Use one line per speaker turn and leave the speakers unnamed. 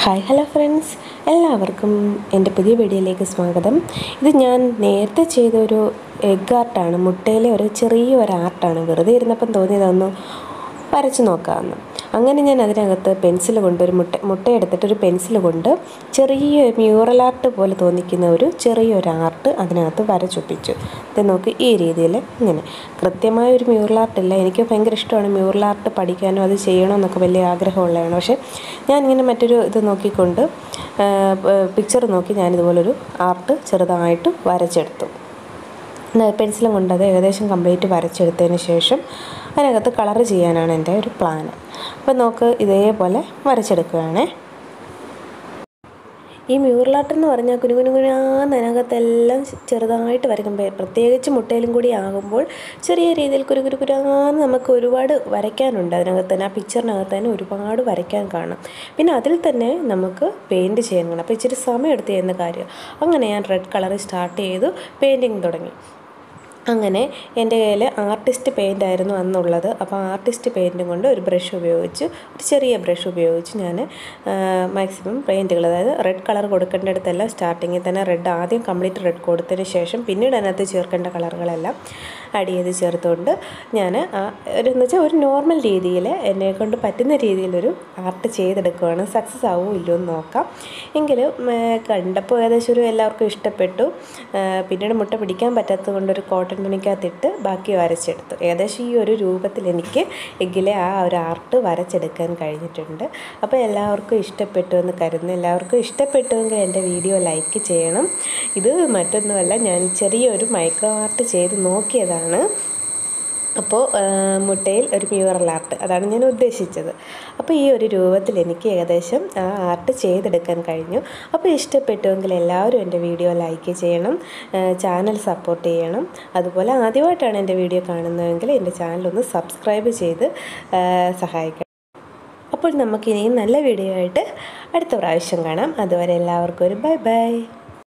hi hello friends എല്ലാവർക്കും എൻ്റെ പുതിയ വീഡിയോയിലേക്ക് സ്വാഗതം ഇത് ഞാൻ നേരത്തെ ചെയ്തൊരു എഗ് ആർട്ടാണ് മുട്ടയിലെ ഒരു ചെറിയ ഒരു ആർട്ടാണ് വെറുതെ ഇരുന്നപ്പം തോന്നിയതൊന്ന് വരച്ച് നോക്കാമെന്ന് അങ്ങനെ ഞാൻ അതിനകത്ത് പെൻസിൽ കൊണ്ട് ഒരു മുട്ട മുട്ട എടുത്തിട്ട് ഒരു പെൻസിൽ കൊണ്ട് ചെറിയ മ്യൂറൽ ആർട്ട് പോലെ തോന്നിക്കുന്ന ഒരു ചെറിയൊരു ആർട്ട് അതിനകത്ത് വരച്ചൊപ്പിച്ചു ഇത് നോക്ക് ഈ രീതിയിൽ ഇങ്ങനെ കൃത്യമായ ഒരു മ്യൂറൽ ആർട്ടില്ല എനിക്ക് ഭയങ്കര ഇഷ്ടമാണ് മ്യൂറൽ ആർട്ട് പഠിക്കാനും അത് ചെയ്യണമെന്നൊക്കെ വലിയ ആഗ്രഹമുള്ളതാണ് പക്ഷേ ഞാനിങ്ങനെ മറ്റൊരു ഇത് നോക്കിക്കൊണ്ട് പിക്ചർ നോക്കി ഞാനിതുപോലൊരു ആർട്ട് ചെറുതായിട്ട് വരച്ചെടുത്തു പെൻസിലും കൊണ്ട് അത് ഏകദേശം കംപ്ലീറ്റ് വരച്ചെടുത്തതിന് ശേഷം അതിനകത്ത് കളർ ചെയ്യാനാണ് എൻ്റെ ഒരു പ്ലാൻ അപ്പോൾ നോക്ക് ഇതേപോലെ വരച്ചെടുക്കുകയാണേ ഈ മ്യൂറൽ ആർട്ട് എന്ന് പറഞ്ഞാൽ കുനുകുനുകുനാന്ന് അതിനകത്തെല്ലാം ചെറുതായിട്ട് വരയ്ക്കുമ്പോൾ പ്രത്യേകിച്ച് മുട്ടയിലും കൂടി ആകുമ്പോൾ ചെറിയ രീതിയിൽ കുരുകുരുകുരാന്ന് നമുക്ക് ഒരുപാട് വരയ്ക്കാനുണ്ട് അതിനകത്ത് തന്നെ ആ പിക്ചറിനകത്ത് തന്നെ ഒരുപാട് വരയ്ക്കാൻ കാണും പിന്നെ അതിൽ തന്നെ നമുക്ക് പെയിൻറ്റ് ചെയ്യാൻ കാണും അപ്പോൾ ഇച്ചിരി സമയം എടുത്ത് ചെയ്യുന്ന കാര്യം അങ്ങനെ ഞാൻ റെഡ് കളർ സ്റ്റാർട്ട് ചെയ്തു പെയിൻറ്റിങ് തുടങ്ങി അങ്ങനെ എൻ്റെ കയ്യിൽ ആർട്ടിസ്റ്റ് പെയിൻ്റ് ആയിരുന്നു അന്നുള്ളത് അപ്പോൾ ആർട്ടിസ്റ്റ് പെയിൻറ്റും കൊണ്ട് ഒരു ബ്രഷ് ഉപയോഗിച്ച് ഒരു ചെറിയ ബ്രഷ് ഉപയോഗിച്ച് ഞാൻ മാക്സിമം പെയിൻറ്റുകൾ അതായത് റെഡ് കളർ കൊടുക്കേണ്ടടുത്തെല്ലാം സ്റ്റാർട്ടിങ്ങിൽ തന്നെ റെഡ് ആദ്യം കംപ്ലീറ്റ് റെഡ് കൊടുത്തതിന് ശേഷം പിന്നീട് അതിനകത്ത് ചേർക്കേണ്ട കളറുകളെല്ലാം ആഡ് ചെയ്ത് ചേർത്തുകൊണ്ട് ഞാൻ ഒരു എന്ന് വെച്ചാൽ ഒരു നോർമൽ രീതിയിൽ എന്നെ കൊണ്ട് പറ്റുന്ന രീതിയിലൊരു ആർട്ട് ചെയ്തെടുക്കുകയാണ് സക്സസ് ആവുമോ ഇല്ലയോ എന്ന് നോക്കാം എങ്കിലും കണ്ടപ്പോൾ ഏകദേശം ഒരു എല്ലാവർക്കും ഇഷ്ടപ്പെട്ടു പിന്നീട് മുട്ട പിടിക്കാൻ പറ്റാത്തത് കൊണ്ടൊരു കോട്ടൺ തുണിക്കകത്തിട്ട് ബാക്കി വരച്ചെടുത്തു ഏകദേശം ഈ ഒരു രൂപത്തിൽ എനിക്ക് എങ്കിലെ ആ ഒരു ആർട്ട് വരച്ചെടുക്കാൻ കഴിഞ്ഞിട്ടുണ്ട് അപ്പോൾ എല്ലാവർക്കും ഇഷ്ടപ്പെട്ടു എന്ന് കരുതുന്നു എല്ലാവർക്കും ഇഷ്ടപ്പെട്ടുവെങ്കിൽ എൻ്റെ വീഡിയോ ലൈക്ക് ചെയ്യണം ഇത് മറ്റൊന്നുമല്ല ഞാൻ ചെറിയൊരു മൈക്രോ ആർട്ട് ചെയ്ത് നോക്കിയതാണ് അപ്പോൾ മുട്ടയിൽ ഒരു മ്യൂറൽ ആർട്ട് അതാണ് ഞാൻ ഉദ്ദേശിച്ചത് അപ്പോൾ ഈ ഒരു രൂപത്തിൽ എനിക്ക് ഏകദേശം ആ ആർട്ട് ചെയ്തെടുക്കാൻ കഴിഞ്ഞു അപ്പോൾ ഇഷ്ടപ്പെട്ടുവെങ്കിൽ എല്ലാവരും എൻ്റെ വീഡിയോ ലൈക്ക് ചെയ്യണം ചാനൽ സപ്പോർട്ട് ചെയ്യണം അതുപോലെ ആദ്യമായിട്ടാണ് എൻ്റെ വീഡിയോ കാണുന്നതെങ്കിൽ എൻ്റെ ചാനലൊന്ന് സബ്സ്ക്രൈബ് ചെയ്ത് സഹായിക്കണം അപ്പോൾ നമുക്കിനിയും നല്ല വീഡിയോ ആയിട്ട് അടുത്ത പ്രാവശ്യം കാണാം അതുവരെ എല്ലാവർക്കും ഒരു ബൈ ബൈ